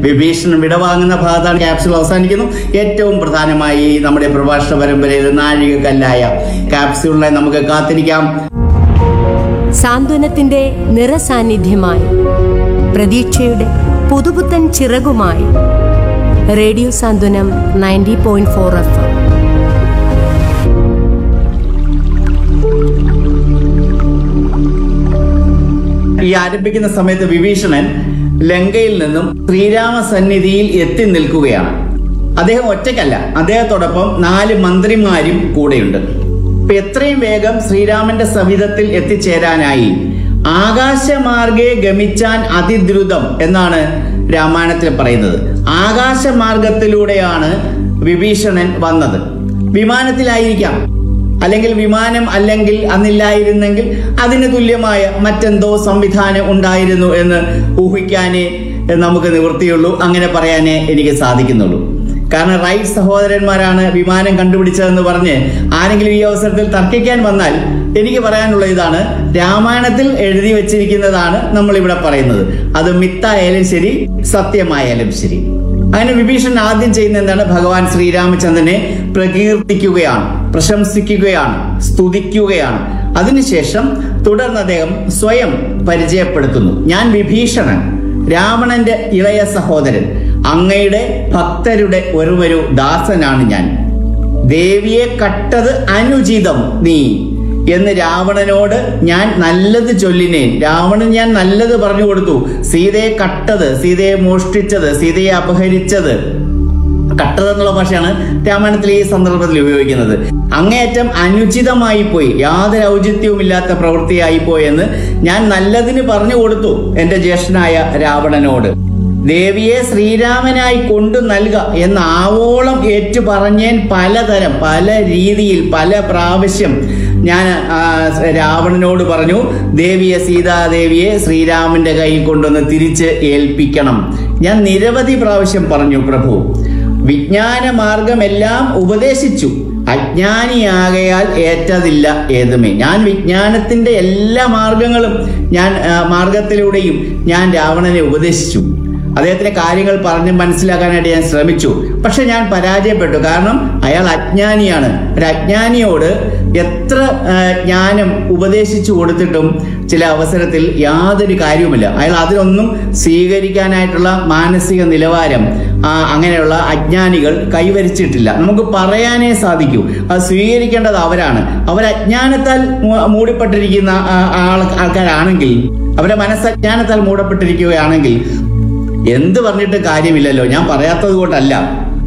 വിഭീഷണൻ വിടവാങ്ങുന്ന ഭാഗത്താണ് ക്യാപ്സ്യൂൾ അവസാനിക്കുന്നു ഏറ്റവും പ്രധാനമായി നമ്മുടെ പ്രഭാഷണ പരമ്പരയിൽ നാഴികക്കല്ലായ ക്യാപ്സ്യൂളിനെ നമുക്ക് കാത്തിരിക്കാം സാന്ത്വനത്തിന്റെ നിറസാന്നിധ്യമായി പ്രതീക്ഷയുടെ പുതുപുത്തൻ ചിറകുമായി radio Santhwanam ninety point four F ഈ ആരംഭിക്കുന്ന സമയത്ത് വിഭീഷണൻ ലങ്കയിൽ നിന്നും ശ്രീരാമ സന്നിധിയിൽ എത്തി നിൽക്കുകയാണ് അദ്ദേഹം ഒറ്റയ്ക്കല്ല അദ്ദേഹത്തോടൊപ്പം നാല് മന്ത്രിമാരും കൂടെയുണ്ട് ഇപ്പൊ എത്രയും വേഗം ശ്രീരാമന്റെ സവിധത്തിൽ എത്തിച്ചേരാനായി ആകാശമാർഗെ ഗമിച്ചാൻ അതിദ്രുതം എന്നാണ് രാമായണത്തിൽ പറയുന്നത് ആകാശമാർഗത്തിലൂടെയാണ് വിഭീഷണൻ വന്നത് വിമാനത്തിലായിരിക്കാം അല്ലെങ്കിൽ വിമാനം അല്ലെങ്കിൽ അന്നില്ലായിരുന്നെങ്കിൽ അതിന് തുല്യമായ മറ്റെന്തോ സംവിധാനം ഉണ്ടായിരുന്നു എന്ന് ഊഹിക്കാനേ നമുക്ക് നിവൃത്തിയുള്ളൂ അങ്ങനെ പറയാനേ എനിക്ക് സാധിക്കുന്നുള്ളൂ കാരണം റൈറ്റ് സഹോദരന്മാരാണ് വിമാനം കണ്ടുപിടിച്ചതെന്ന് പറഞ്ഞ് ആരെങ്കിലും ഈ അവസരത്തിൽ തർക്കിക്കാൻ വന്നാൽ എനിക്ക് പറയാനുള്ള ഇതാണ് രാമായണത്തിൽ എഴുതി വെച്ചിരിക്കുന്നതാണ് നമ്മൾ ഇവിടെ പറയുന്നത് അത് മിത്തായാലും ശരി സത്യമായാലും ശരി അങ്ങനെ വിഭീഷണൻ ആദ്യം ചെയ്യുന്ന എന്താണ് ഭഗവാൻ ശ്രീരാമചന്ദ്രനെ പ്രകീർത്തിക്കുകയാണ് പ്രശംസിക്കുകയാണ് സ്തുതിക്കുകയാണ് അതിനുശേഷം തുടർന്ന് അദ്ദേഹം സ്വയം പരിചയപ്പെടുത്തുന്നു ഞാൻ വിഭീഷണൻ രാവണന്റെ ഇളയ സഹോദരൻ അങ്ങയുടെ ഭക്തരുടെ ഒരുവരു ദാസനാണ് ഞാൻ ദേവിയെ കട്ടത് അനുചിതം നീ എന്ന് രാവണനോട് ഞാൻ നല്ലത് ചൊല്ലിനേൻ രാവണൻ ഞാൻ നല്ലത് പറഞ്ഞു കൊടുത്തു സീതയെ കട്ടത് സീതയെ മോഷ്ടിച്ചത് സീതയെ അപഹരിച്ചത് കട്ടത് എന്നുള്ള ഭാഷയാണ് രാമായണത്തിൽ ഈ സന്ദർഭത്തിൽ ഉപയോഗിക്കുന്നത് അങ്ങേയറ്റം അനുചിതമായി പോയി യാതൊരു ഔചിത്യവുമില്ലാത്ത പ്രവൃത്തിയായി പോയെന്ന് ഞാൻ നല്ലതിന് പറഞ്ഞു കൊടുത്തു എന്റെ ജ്യേഷ്ഠനായ രാവണനോട് ദേവിയെ ശ്രീരാമനായി കൊണ്ടു നൽക എന്ന് ആവോളം ഏറ്റു പറഞ്ഞേൻ പലതരം പല രീതിയിൽ പല പ്രാവശ്യം ഞാൻ ആ, രാവണനോട് പറഞ്ഞു ദേവിയെ സീതാദേവിയെ ശ്രീരാമന്റെ കയ്യിൽ കൊണ്ടുവന്ന് തിരിച്ച് ഏൽപ്പിക്കണം ഞാൻ നിരവധി പ്രാവശ്യം പറഞ്ഞു പ്രഭു വിജ്ഞാന മാർഗമെല്ലാം ഉപദേശിച്ചു അജ്ഞാനിയാകയാൽ ഏറ്റതില്ല ഏതുമേ ഞാൻ വിജ്ഞാനത്തിന്റെ എല്ലാ മാർഗങ്ങളും ഞാൻ ആ, മാർഗത്തിലൂടെയും ഞാൻ രാവണനെ ഉപദേശിച്ചു അദ്ദേഹത്തിന്റെ കാര്യങ്ങൾ പറഞ്ഞ് മനസ്സിലാക്കാനായിട്ട് ഞാൻ ശ്രമിച്ചു പക്ഷെ ഞാൻ പരാജയപ്പെട്ടു കാരണം അയാൾ അജ്ഞാനിയാണ് ഒരു അജ്ഞാനിയോട് എത്ര ആ, ജ്ഞാനം ഉപദേശിച്ചു കൊടുത്തിട്ടും ചില അവസരത്തിൽ യാതൊരു കാര്യവുമില്ല അയാൾ അതിനൊന്നും സ്വീകരിക്കാനായിട്ടുള്ള മാനസിക നിലവാരം ആ, അങ്ങനെയുള്ള അജ്ഞാനികൾ കൈവരിച്ചിട്ടില്ല നമുക്ക് പറയാനേ സാധിക്കൂ അത് സ്വീകരിക്കേണ്ടത് അവരാണ് അവർ അജ്ഞാനത്താൽ മൂ- മൂടിപ്പെട്ടിരിക്കുന്ന ആ, ആൾ ആൾക്കാരാണെങ്കിൽ അവരുടെ മനസ്സജ്ഞാനത്താൽ മൂടപ്പെട്ടിരിക്കുകയാണെങ്കിൽ എന്ത് പറഞ്ഞിട്ട് കാര്യമില്ലല്ലോ ഞാൻ പറയാത്തത് കൊണ്ടല്ല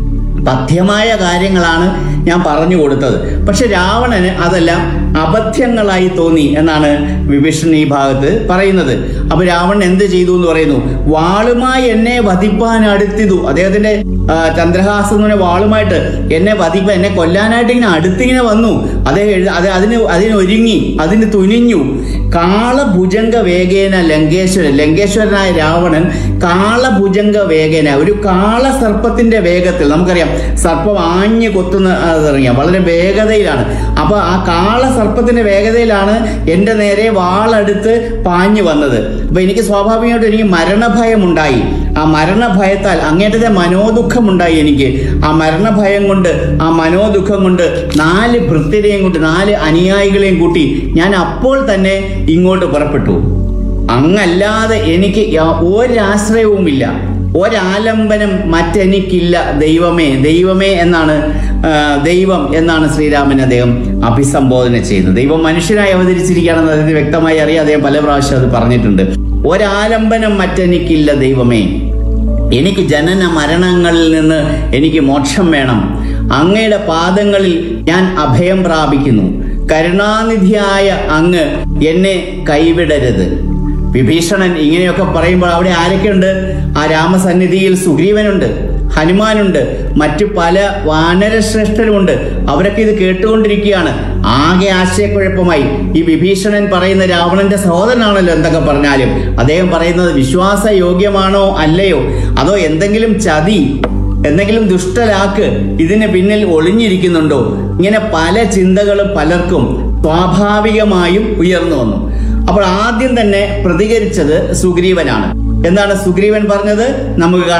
പഥ്യമായ കാര്യങ്ങളാണ് ഞാൻ പറഞ്ഞു കൊടുത്തത് പക്ഷെ രാവണന് അതെല്ലാം അബദ്ധ്യങ്ങളായി തോന്നി എന്നാണ് വിഭീഷൺ ഈ ഭാഗത്ത് പറയുന്നത് അപ്പൊ രാവണൻ എന്ത് ചെയ്തു എന്ന് പറയുന്നു വാളുമായി എന്നെ വധിപ്പാൻ അടുത്തിതു അദ്ദേഹത്തിന്റെ ആ, ചന്ദ്രഹാസം എന്ന് പറഞ്ഞ വാളുമായിട്ട് എന്നെ വധിപ്പാൻ എന്നെ കൊല്ലാനായിട്ട് ഇങ്ങനെ അടുത്തിങ്ങനെ വന്നു അദ്ദേഹം എഴു- അത് അതിന് അതിനൊരുങ്ങി അതിന് തുനിഞ്ഞു കാളഭുജംഗ വേഗേന ലങ്കേശ്വരൻ ലങ്കേശ്വരനായ രാവണൻ കാളഭുജംഗ വേഗേന ഒരു കാള സർപ്പത്തിന്റെ വേഗത്തിൽ നമുക്കറിയാം സർപ്പം ആഞ്ഞു കൊത്തുന്ന അതറിയാം വളരെ വേഗതയിലാണ് അപ്പൊ ആ കാള സർപ്പത്തിന്റെ വേഗതയിലാണ് എൻ്റെ നേരെ വാളെടുത്ത് പാഞ്ഞു വന്നത് അപ്പൊ എനിക്ക് സ്വാഭാവികമായിട്ടും എനിക്ക് മരണഭയം ഉണ്ടായി ആ മരണഭയത്താൽ അങ്ങേറ്റത്തെ മനോദുഃഖമുണ്ടായി എനിക്ക് ആ മരണഭയം കൊണ്ട് ആ മനോദുഃഖം കൊണ്ട് നാല് ഭൃത്യരെയും കൂട്ടി നാല് അനുയായികളെയും കൂട്ടി ഞാൻ അപ്പോൾ തന്നെ ഇങ്ങോട്ട് പുറപ്പെട്ടു അങ്ങല്ലാതെ എനിക്ക് യാ- ഒരാശ്രയവുമില്ല ഒരാലംബനം മറ്റെനിക്കില്ല ദൈവമേ ദൈവമേ എന്നാണ് ആ, ദൈവം എന്നാണ് ശ്രീരാമൻ അദ്ദേഹം അഭിസംബോധന ചെയ്യുന്നത് ദൈവം മനുഷ്യനായി അവതരിച്ചിരിക്കുകയാണെന്ന് അതിന് വ്യക്തമായി അറിയാം അദ്ദേഹം പല പ്രാവശ്യം അത് പറഞ്ഞിട്ടുണ്ട് ഒരാലംബനം മറ്റെനിക്കില്ല ദൈവമേ എനിക്ക് ജനന മരണങ്ങളിൽ നിന്ന് എനിക്ക് മോക്ഷം വേണം അങ്ങയുടെ പാദങ്ങളിൽ ഞാൻ അഭയം പ്രാപിക്കുന്നു കരുണാനിധിയായ അങ്ങ് എന്നെ കൈവിടരുത് വിഭീഷണൻ ഇങ്ങനെയൊക്കെ പറയുമ്പോൾ അവിടെ ആരൊക്കെയുണ്ട് ആ രാമസന്നിധിയിൽ സുഗ്രീവനുണ്ട് ഹനുമാനുണ്ട് മറ്റു പല വാനരശ്രേഷ്ഠരുമുണ്ട് അവരൊക്കെ ഇത് കേട്ടുകൊണ്ടിരിക്കുകയാണ് ആകെ ആശയക്കുഴപ്പമായി ഈ വിഭീഷണൻ പറയുന്ന രാവണന്റെ സഹോദരനാണല്ലോ എന്തൊക്കെ പറഞ്ഞാലും അദ്ദേഹം പറയുന്നത് വിശ്വാസയോഗ്യമാണോ അല്ലയോ അതോ എന്തെങ്കിലും ചതി എന്തെങ്കിലും ദുഷ്ടലാക്ക് ഇതിന് പിന്നിൽ ഒളിഞ്ഞിരിക്കുന്നുണ്ടോ ഇങ്ങനെ പല ചിന്തകളും പലർക്കും സ്വാഭാവികമായും ഉയർന്നു വന്നു അപ്പോൾ ആദ്യം തന്നെ പ്രതികരിച്ചത് സുഗ്രീവനാണ് എന്താണ് സുഗ്രീവൻ പറഞ്ഞത് നമുക്ക് കാണാം